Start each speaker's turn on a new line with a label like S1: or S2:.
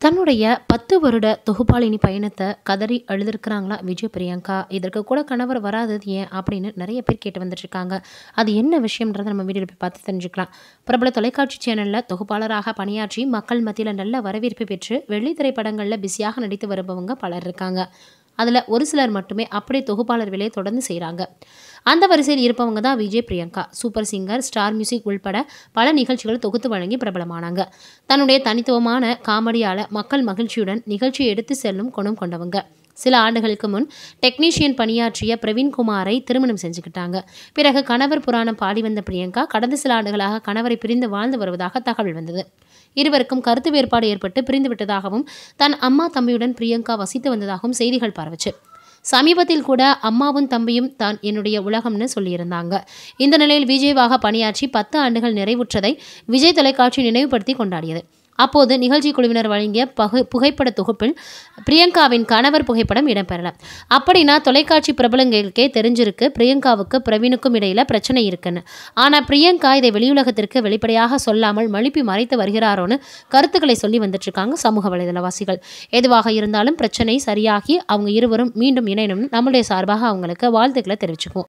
S1: தன்னுடைய 10 வருட தொகுப்பாளினி பயணத்த கதறி அழுதுருக்கிறாங்களா விஜய் பிரியங்கா. இதற்கு கூட கணவர் வராதது ஏன்? அப்படின்னு நெறைய பேர் கேட்டு வந்துட்டுருக்காங்க. அது என்ன விஷயம்ன்றத நம்ம வீடியோல போய் பார்த்து தெரிஞ்சுக்கலாம். பிரபல தொலைக்காட்சி சேனல்ல தொகுப்பாளராக பணியாற்றி மக்கள் மத்தியில நல்ல வரவேற்பு பெற்று வெள்ளி திரைப்படங்கள்ல பிஸியாக நடித்து வருபவங்க பலர் இருக்காங்க. அதுல ஒரு சிலர் மட்டுமே அப்படியே தொகுப்பாளர் வேலைய தொடர்ந்து செய்றாங்க. அந்த வரிசையில் இருப்பவங்க தான் Vijay Priyanka. Super singer, star music உள்பட பல நிகழ்ச்சிகள் தொகுத்து வழங்கி பிரபலமானாங்க. தன்னுடைய தனித்துவமான காமெடியால மக்கள் மகிழ்ச்சியுடன் நிகழ்ச்சியை எடுத்து செல்லும் குணம் கொண்டவங்க. சில ஆண்டுகளுக்கு முன் டெக்னீஷியன் பணியாற்றிய பிரவீன்குமாரை திருமணம் செஞ்சுக்கிட்டாங்க. பிறகு கணவர் புராணம் பாடி வந்த பிரியங்கா கடந்த சில ஆண்டுகளாக கணவரை பிரிந்து வாழ்ந்து வருவதாக தகவல் வந்தது. இருவருக்கும் கருத்து வேறுபாடு ஏற்பட்டு பிரிந்து விட்டதாகவும், தன் அம்மா, தம்பியுடன் பிரியங்கா வசித்து வந்ததாகவும் செய்திகள் பரவுச்சு. சமீபத்தில் கூட அம்மாவும் தம்பியும் தான் என்னுடைய உலகம்னு சொல்லியிருந்தாங்க. இந்த நிலையில் விஜய்வாக பணியாற்றி 10 ஆண்டுகள் நிறைவுற்றதை விஜய் தொலைக்காட்சி நினைவுபடுத்தி கொண்டாடியது. அப்போது நிகழ்ச்சி குழுவினர் வழங்கிய பகு புகைப்பட தொகுப்பில் பிரியங்காவின் கணவர் புகைப்படம் இடம்பெறல. அப்படின்னா தொலைக்காட்சி பிரபலங்களுக்கே தெரிஞ்சிருக்கு பிரியங்காவுக்கு பிரவீனுக்கும் இடையில பிரச்சனை இருக்குன்னு. ஆனா பிரியங்கா இதை வெளியுலகத்திற்கு வெளிப்படையாக சொல்லாமல் மழுப்பி மறைத்து வருகிறாரோன்னு கருத்துக்களை சொல்லி வந்துட்டுருக்காங்க சமூக வலைதளவாசிகள். எதுவாக இருந்தாலும் பிரச்சனை சரியாகி அவங்க இருவரும் மீண்டும் இணையணும்னு நம்முடைய சார்பாக அவங்களுக்கு வாழ்த்துக்கள தெரிவிச்சுக்குவோம்.